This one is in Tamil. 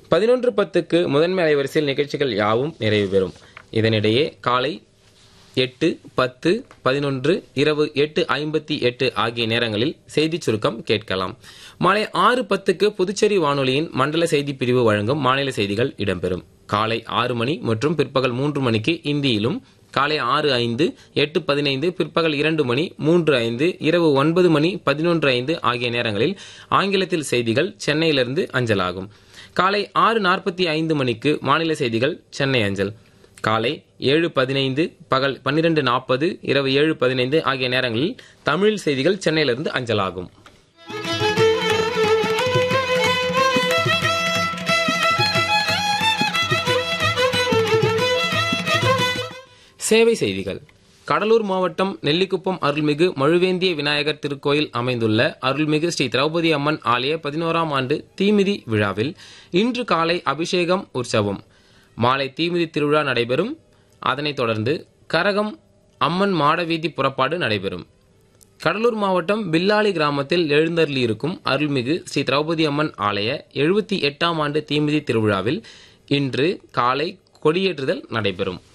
பதினொன்று பத்துக்கு முதன்மை அலைவரிசையில் நிகழ்ச்சிகள் யாவும் நிறைவு பெறும் இதனிடையே காலை எட்டு பத்து பதினொன்று இரவு எட்டு ஐம்பத்தி எட்டு ஆகிய நேரங்களில் செய்திச் சுருக்கம் கேட்கலாம் மாலை ஆறு பத்துக்கு புதுச்சேரி வானொலியின் மண்டல செய்தி பிரிவு வழங்கும் மாநில செய்திகள் இடம்பெறும் காலை ஆறு மணி மற்றும் பிற்பகல் மூன்று மணிக்கு இந்தியிலும் காலை ஆறு ஐந்து எட்டு பதினைந்து பிற்பகல் இரண்டு மணி மூன்று ஐந்து இரவு ஒன்பது மணி பதினொன்று ஐந்து ஆகிய நேரங்களில் ஆங்கிலத்தில் செய்திகள் சென்னையிலிருந்து அஞ்சலாகும் காலை ஆறு நாற்பத்தி ஐந்து மணிக்கு மாநில செய்திகள் சென்னை அஞ்சல் காலை ஏழு பதினைந்து பகல் பன்னிரண்டு நாற்பது இரவு ஏழு பதினைந்து ஆகிய நேரங்களில் தமிழ் செய்திகள் சென்னையிலிருந்து அஞ்சலாகும் சேவை செய்திகள் கடலூர் மாவட்டம் நெல்லிக்குப்பம் அருள்மிகு மழுவேந்திய விநாயகர் திருக்கோயில் அமைந்துள்ள அருள்மிகு ஸ்ரீ திரௌபதி அம்மன் ஆலய பதினோராம் ஆண்டு தீமிதி விழாவில் இன்று காலை அபிஷேகம் உற்சவம் மாலை தீமிதி திருவிழா நடைபெறும் அதனைத் தொடர்ந்து கரகம் அம்மன் மாடவீதி புறப்பாடு நடைபெறும் கடலூர் மாவட்டம் பில்லாளி கிராமத்தில் எழுந்தருளியிருக்கும் அருள்மிகு ஸ்ரீ திரௌபதி அம்மன் ஆலய எழுபத்தி எட்டாம் ஆண்டு தீமிதி திருவிழாவில் இன்று காலை கொடியேற்றுதல் நடைபெறும்